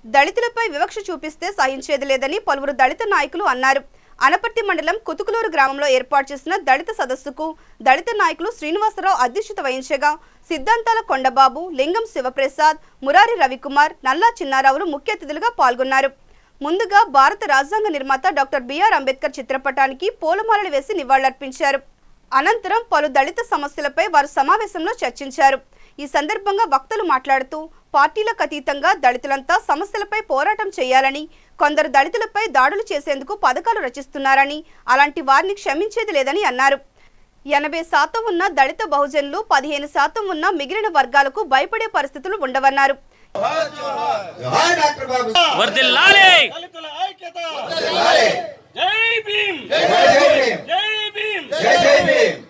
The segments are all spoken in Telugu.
దళితులపై వివక్ష చూపిస్తే సహించేది లేదని పలువురు దళిత నాయకులు అన్నారు అనపర్తి మండలం కుతుకులూరు గ్రామంలో ఏర్పాటు చేసిన దళిత సదస్సుకు దళిత నాయకులు శ్రీనివాసరావు అధ్యక్షత వహించగా సిద్ధాంతాల కొండబాబు లింగం శివప్రసాద్ మురారి రవికుమార్ నల్లా చిన్నారావులు ముఖ్య అతిథులుగా పాల్గొన్నారు ముందుగా భారత రాజ్యాంగ నిర్మాత డాక్టర్ బిఆర్ అంబేద్కర్ చిత్రపటానికి పూలమాలలు వేసి నివాళులర్పించారు అనంతరం పలు దళిత సమస్యలపై వారు సమావేశంలో చర్చించారు ఈ సందర్భంగా వక్తలు మాట్లాడుతూ పార్టీలకు అతీతంగా దళితులంతా సమస్యలపై పోరాటం చేయాలని కొందరు దళితులపై దాడులు చేసేందుకు పథకాలు రచిస్తున్నారని అలాంటి వారిని క్షమించేది లేదని అన్నారు ఎనభై శాతం ఉన్న దళిత బహుజనులు పదిహేను శాతం ఉన్న మిగిలిన వర్గాలకు భయపడే పరిస్థితులు ఉండవన్నారు జోహార్ డాక్టర్ బాబు వర్దిల్లాలి దళితుల ఐక్యత వర్ధిల్లాలి. జై భీమ్ జై జై భీమ్. జై భీమ్ జై జై భీమ్.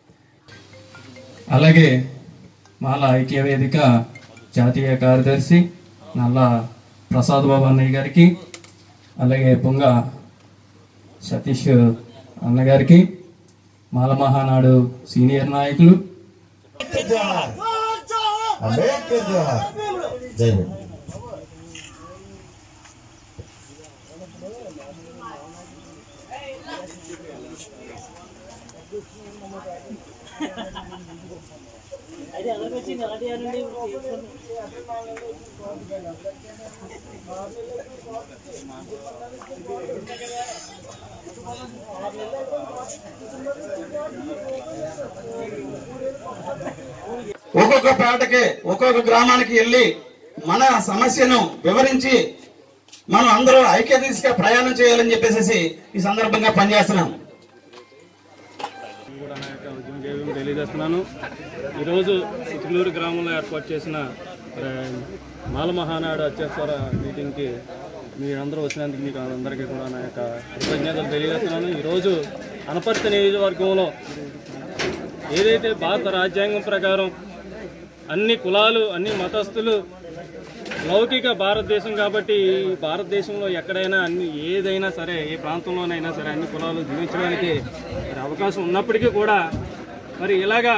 అలాగే మాల ఐక్య వేదిక జాతీయ కార్యదర్శి నల్ల ప్రసాద్ బాబు అన్నయ్య గారికి అలాగే పొంగ సతీష్ అన్నగారికి మాల మహానాడు సీనియర్ నాయకులు జోహార్ అంబేద్కర్ జోహార్ జై భీమ్. ఒక్కొక్క పేటకి ఒక్కొక్క గ్రామానికి వెళ్ళి మన సమస్యను వివరించి మనం అందరూ ఐక్య దిశగా ప్రయాణం చేయాలని చెప్పేసి ఈ సందర్భంగా పనిచేస్తున్నాం కూడా నా యొక్క ఉద్యమ జైవం తెలియజేస్తున్నాను ఈరోజు చిత్తూరు గ్రామంలో ఏర్పాటు చేసిన మరి, మాల మహానాడు అత్యవసర మీటింగ్కి మీరందరూ వచ్చినందుకు మీకు అందరికీ కూడా నా యొక్క కృతజ్ఞతలు తెలియజేస్తున్నాను ఈరోజు అనపర్తి నియోజకవర్గంలో ఏదైతే భారత రాజ్యాంగం ప్రకారం అన్ని కులాలు అన్ని మతస్థులు లౌకిక భారతదేశం కాబట్టి ఈ భారతదేశంలో ఎక్కడైనా అన్ని ఏదైనా సరే ఏ ప్రాంతంలోనైనా సరే అన్ని కులాలు జీవించడానికి మరి అవకాశం ఉన్నప్పటికీ కూడా మరి ఇలాగా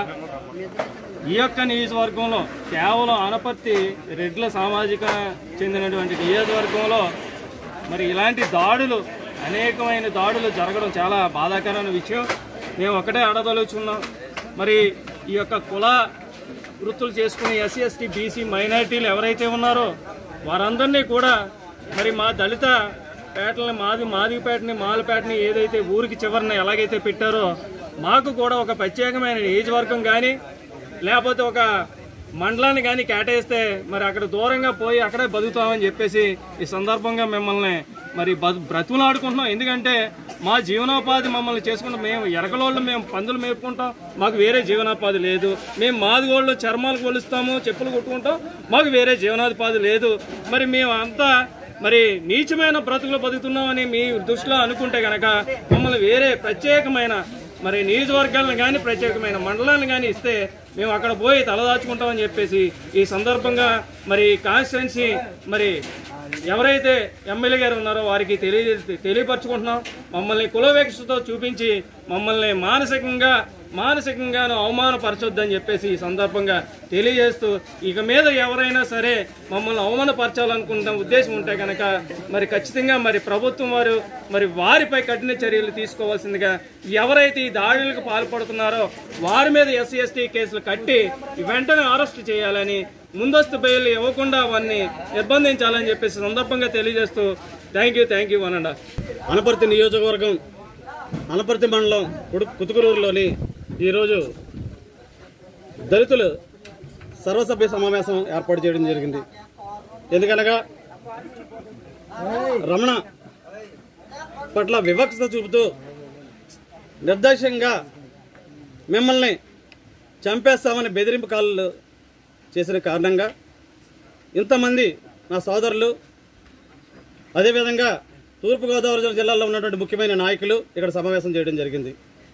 ఈ యొక్క నియోజకవర్గంలో కేవలం ఆనపర్తి రెడ్ల సామాజిక చెందినటువంటి నియోజకవర్గంలో మరి ఇలాంటి దాడులు అనేకమైన దాడులు జరగడం చాలా బాధాకరమైన విషయం మేము ఒకటే అడదలుచున్నాం మరి ఈ యొక్క కుల వృత్తులు చేసుకునే ఎస్సీ ఎస్టీ బీసీ మైనారిటీలు ఎవరైతే ఉన్నారో వారందరినీ కూడా మరి మా దళిత పేటలని మాది మాదిపేటని మాలపేటని ఏదైతే ఊరికి చివరిన ఎలాగైతే పెట్టారో మాకు కూడా ఒక ప్రత్యేకమైన నియోజకవర్గం కానీ లేకపోతే ఒక మండలాన్ని కానీ కేటాయిస్తే మరి అక్కడ దూరంగా పోయి అక్కడే బతుకుతామని చెప్పేసి ఈ సందర్భంగా మిమ్మల్ని మరి బ- బ్రతుకులాడుకుంటున్నాం ఎందుకంటే మా జీవనోపాధి మమ్మల్ని చేసుకుంటాం మేము ఎరకలోళ్ళు మేము పందులు మేపుకుంటాం మాకు వేరే జీవనోపాధి లేదు మేము మాదిగోళ్ళు చర్మాలు కొలుస్తాము చెప్పులు కొట్టుకుంటాం మాకు వేరే జీవనోపాధి లేదు మరి మేము అంతా మరి నీచమైన బ్రతుకులు బతుకుతున్నామని మీ దృష్టిలో అనుకుంటే గనక మమ్మల్ని వేరే ప్రత్యేకమైన మరి నియోజకవర్గాలను కానీ ప్రత్యేకమైన మండలాలను కానీ ఇస్తే మేము అక్కడ పోయి తలదాచుకుంటామని చెప్పేసి ఈ సందర్భంగా మరి కాన్స్టిట్యున్సీ మరి ఎవరైతే ఎమ్మెల్యే గారు ఉన్నారో వారికి తెలియ తెలియపరచుకుంటున్నాం మమ్మల్ని కులవేక్షతో చూపించి మమ్మల్ని మానసికంగా మానసికంగాను అవమానపరచొద్దని చెప్పేసి ఈ సందర్భంగా తెలియజేస్తూ ఇక మీద ఎవరైనా సరే మమ్మల్ని అవమానపరచాలనుకుంటున్న ఉద్దేశం ఉంటే కనుక మరి ఖచ్చితంగా మరి ప్రభుత్వం వారు మరి వారిపై కఠిన చర్యలు తీసుకోవాల్సిందిగా ఎవరైతే ఈ దాడులకు పాల్పడుతున్నారో వారి మీద ఎస్సీ ఎస్టీ కేసులు కట్టి వెంటనే అరెస్ట్ చేయాలని ముందస్తు బెయిల్ ఇవ్వకుండా వారిని నిర్బంధించాలని చెప్పేసి సందర్భంగా తెలియజేస్తూ థ్యాంక్ యూ థ్యాంక్ యూ అనండ అనపర్తి నియోజకవర్గం అనపర్తి మండలం కుడు- కుతుకురూరులోని ఈరోజు దళితులు సర్వసభ్య సమావేశం ఏర్పాటు చేయడం జరిగింది ఎందుకనగా రమణ పట్ల వివక్షత చూపుతూ నిర్దేశంగా మిమ్మల్ని చంపేస్తామని బెదిరింపు కాళ్ళు చేసిన కారణంగా ఇంతమంది నా సోదరులు అదేవిధంగా తూర్పుగోదావరి జిల్లాలో ఉన్నటువంటి ముఖ్యమైన నాయకులు ఇక్కడ సమావేశం చేయడం జరిగింది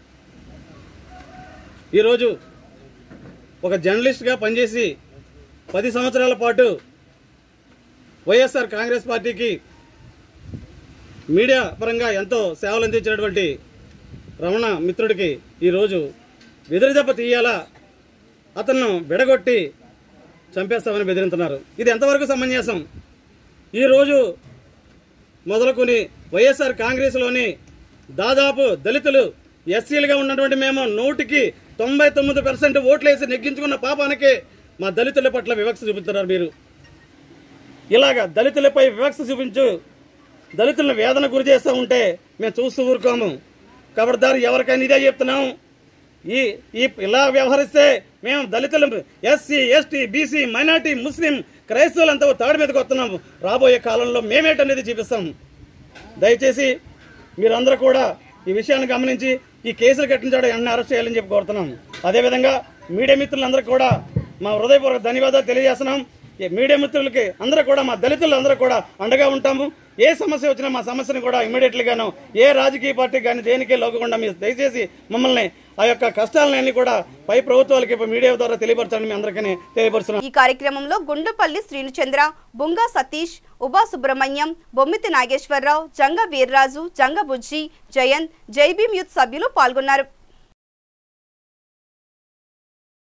ఈరోజు ఒక జర్నలిస్ట్గా పనిచేసి పది సంవత్సరాల పాటు వైఎస్ఆర్ కాంగ్రెస్ పార్టీకి మీడియా పరంగా ఎంతో సేవలు అందించినటువంటి రమణ మిత్రుడికి ఈరోజు వెదిరిదెబ్బ తీయాలా అతను విడగొట్టి చంపేస్తామని బెదిరింతున్నారు ఇది ఎంతవరకు సమంజసం ఈరోజు మొదలుకొని వైఎస్ఆర్ కాంగ్రెస్లోని దాదాపు దళితులు ఎస్సీలుగా ఉన్నటువంటి మేము నూటికి తొంభై తొమ్మిది పర్సెంట్ ఓట్లేసి నెగ్గించుకున్న పాపానికి మా దళితుల పట్ల వివక్ష చూపుతున్నారు మీరు ఇలాగ దళితులపై వివక్ష చూపించు దళితులను వేదన గురి చేస్తూ ఉంటే మేము చూస్తూ ఊరుకోము ఖబర్దారు ఎవరికైనా ఇదే చెప్తున్నాం ఈ ఈ ఇలా వ్యవహరిస్తే మేము దళితులు ఎస్సీ ఎస్టీ బీసీ మైనార్టీ ముస్లిం క్రైస్తవులంతా తాడి మీదకి వస్తున్నాము రాబోయే కాలంలో మేమేటనేది చూపిస్తాం దయచేసి మీరందరూ కూడా ఈ విషయాన్ని గమనించి ఈ కేసులు కట్టించాడు అన్ని అరెస్ట్ చేయాలని చెప్పి కోరుతున్నాం అదేవిధంగా మీడియా మిత్రులందరూ కూడా మా హృదయపూర్వక ధన్యవాదాలు తెలియజేస్తున్నాం ఈ మీడియా మిత్రులకి అందరూ కూడా మా దళితులు అందరూ కూడా అండగా ఉంటాము ఏ సమస్య వచ్చినా మా సమస్యను కూడా ఇమీడియట్లీగాను ఏ రాజకీయ పార్టీ కానీ దేనికి లోకకుండా మీరు దయచేసి మమ్మల్ని ఆ యొక్క కష్టాలన్నీ కూడా పై ప్రభుత్వాలకి ఇప్పుడు మీడియా ద్వారా తెలియపరచాలని మీ అందరికీ తెలియపరుస్తున్నాం ఈ కార్యక్రమంలో గుండుపల్లి శ్రీనుచంద్ర బుంగా సతీష్ ఉబా సుబ్రహ్మణ్యం బొమ్మితి నాగేశ్వరరావు జంగ వీర్రాజు జంగ బుజ్జి జయంత్ జైబీం యూత్ సభ్యులు పాల్గొన్నారు